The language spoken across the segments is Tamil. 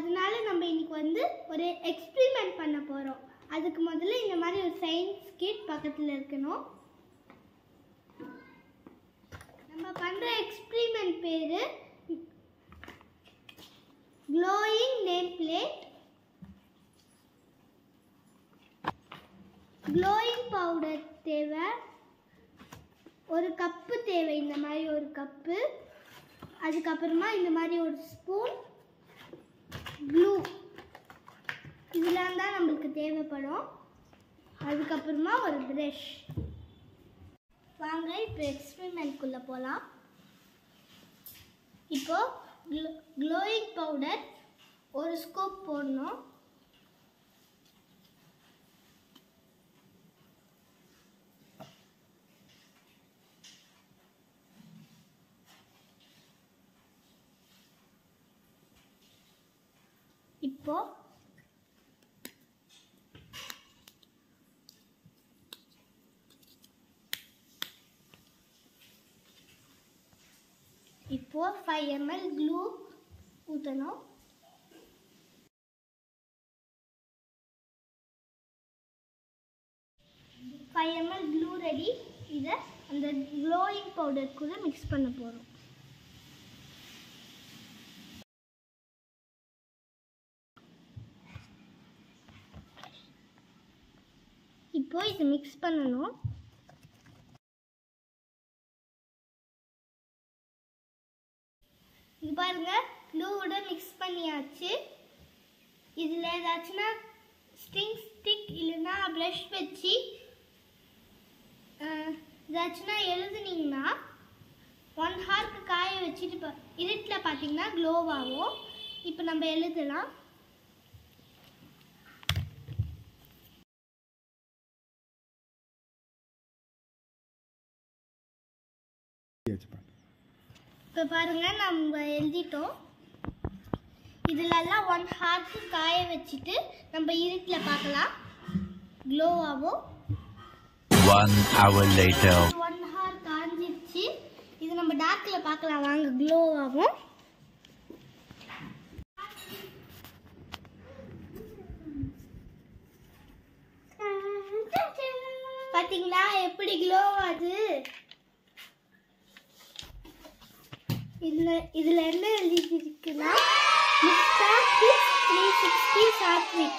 அதனால நம்ம இன்னைக்கு வந்து ஒரு எக்ஸ்பிரிமெண்ட் பண்ண போகிறோம் அதுக்கு முதல்ல இந்த மாதிரி ஒரு சயின்ஸ் கிட் பக்கத்தில் இருக்கணும் நம்ம பண்ணுற எக்ஸ்பிரிமெண்ட் பேர் glowing name plate glowing powder தேவை ஒரு கப்பு தேவை இந்த மாதிரி ஒரு கப்பு அதுக்கப்புறமா இந்த மாதிரி ஒரு ஸ்பூன் க்ளூ இதெல்லாம் தான் நம்மளுக்கு தேவைப்படும் அதுக்கப்புறமா ஒரு ப்ரஷ் வாங்க இப்போ எக்ஸ்பெரிமெண்ட்குள்ளே போகலாம் இப்போ க்ளோயிங் பவுடர் ஒரு ஸ்கூப் போடணும் இப்போ இப்போ ஃபைவ் எம்எல் க்ளூ ஊற்றணும் ஃபைவ் எம்எல் க்ளூ ரெடி இதை அந்த க்ளோயிங் பவுடர் கூட மிக்ஸ் பண்ண போகிறோம் இப்போ இது மிக்ஸ் பண்ணணும் இது பாருங்க க்ளூவோட மிக்ஸ் பண்ணியாச்சு இதில் ஏதாச்சும்னா ஸ்ட்ரிங் ஸ்டிக் இல்லைன்னா ப்ரஷ் வச்சு அஹ், ஏதாச்சும்னா எழுதுனீங்கன்னா ஒன் ஹார்க்கு காய வச்சுட்டு இப்போ இருட்டில் பார்த்தீங்கன்னா க்ளோவாகும் இப்போ நம்ம எழுதலாம் இப்போ பாருங்க நம்ம எழுதிட்டோம் இதுலலாம் ஒன் ஹார்க்கு காய வச்சுட்டு நம்ம இருட்டில் பார்க்கலாம் க்ளோ ஆகும் One hour later. One hour காஞ்சிருச்சு இது நம்ம டார்க்கில் பார்க்கலாம் வாங்க க்ளோ ஆகும் பாத்தீங்களா எப்படி க்ளோ ஆகுது இதுல இதுல என்ன எழுதிருக்குன்னா mister kiss three sixty Sathvik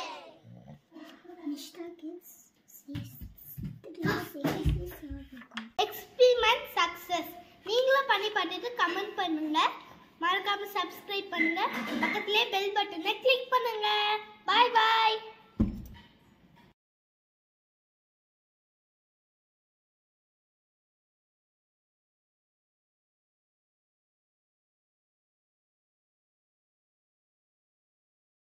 experiment success நீங்களும் பண்ணி பார்த்துட்டு கமெண்ட் பண்ணுங்க மறக்காம சப்ஸ்கிரைப் பண்ணுங்க பக்கத்துலேயே பெல் பட்டனை கிளிக் பண்ணுங்க பாய் பாய்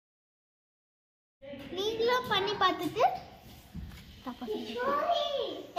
நீங்களும் பண்ணி பார்த்துட்டு தப்பா சொல்லிட்டேன்.